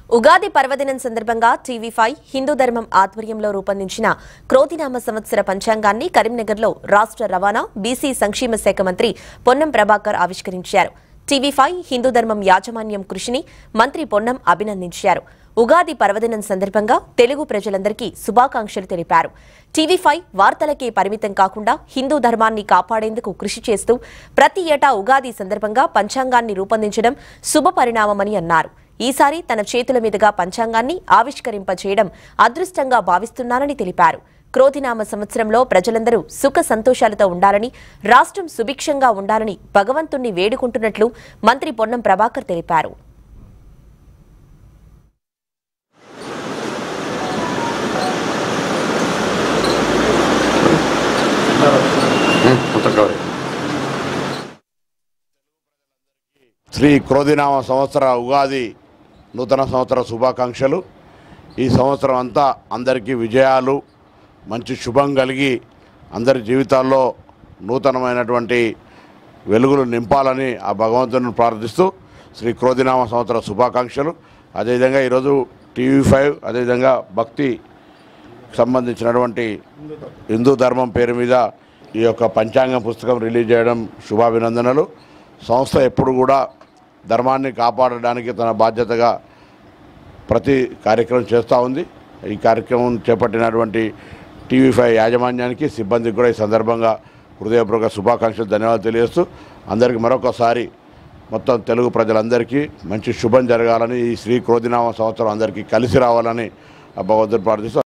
ఉగాది పర్వదినం సందర్భంగా TV five Hindu ధర్మం ఆధ్వర్యంలో రూపొందించిన క్రోతినామ సంవత్సర పంచాంగాన్ని కరీంనగర్లో రాష్ట్ర రవాణా బీసీ సంక్షేమ శాఖ మంత్రి పొన్నం ప్రభాకర్ ఆవిష్కరించారు టీవీ ఫైవ్ హిందూ ధర్మం యాజమాన్యం కృషిని మంత్రి పొన్నం అభినందించారు ఉగాది పర్వదినం సందర్భంగా తెలుగు ప్రజలందరికీ శుభాకాంక్షలు తెలిపారు టీవీ ఫైవ్ వార్తలకే పరిమితం కాకుండా హిందూ ధర్మాన్ని కాపాడేందుకు కృషి చేస్తూ ప్రతి ఏటా ఉగాది సందర్భంగా పంచాంగాన్ని రూపొందించడం శుభ పరిణామమని అన్నారు ఈసారి తన చేతుల మీదుగా పంచాంగాన్ని ఆవిష్కరింపచేయడం అదృష్టంగా భావిస్తున్నానని తెలిపారు క్రోధినామ సంవత్సరంలో ప్రజలందరూ సుఖ సంతోషాలతో ఉండాలని రాష్ట్రం సుభిక్షంగా ఉండాలని భగవంతుణ్ణి వేడుకుంటున్నట్లు మంత్రి పొన్నం ప్రభాకర్ తెలిపారు ఉత్తరకాలి శ్రీ క్రోధినామ సంవత్సర ఉగాది నూతన సంవత్సర శుభాకాంక్షలు ఈ సంవత్సరం అంతా అందరికీ విజయాలు మంచి శుభం కలిగి అందరి జీవితాల్లో నూతనమైనటువంటి వెలుగులు నింపాలని ఆ భగవంతుని ప్రార్థిస్తూ శ్రీ క్రోధినామ సంవత్సర శుభాకాంక్షలు అదేవిధంగా ఈరోజు టీవీ ఫైవ్ అదేవిధంగా భక్తి సంబంధించినటువంటి హిందూ ధర్మం పేరు మీద ఈ యొక్క పంచాంగం పుస్తకం రిలీజ్ చేయడం శుభాభినందనలు సంస్థ ఎప్పుడు కూడా ధర్మాన్ని కాపాడడానికి తన బాధ్యతగా ప్రతి కార్యక్రమం చేస్తూ ఉంది ఈ కార్యక్రమం చేపట్టినటువంటి టీవీ ఫైవ్ యాజమాన్యానికి సిబ్బందికి కూడా ఈ సందర్భంగా హృదయపూర్వక శుభాకాంక్షలు ధన్యవాదాలు తెలియజేస్తూ అందరికీ మరొకసారి మొత్తం తెలుగు ప్రజలందరికీ మంచి శుభం జరగాలని ఈ శ్రీ క్రోధినామ సంవత్సరం అందరికీ కలిసి రావాలని ఆ భగవంతుడు ప్రార్థిస్తూ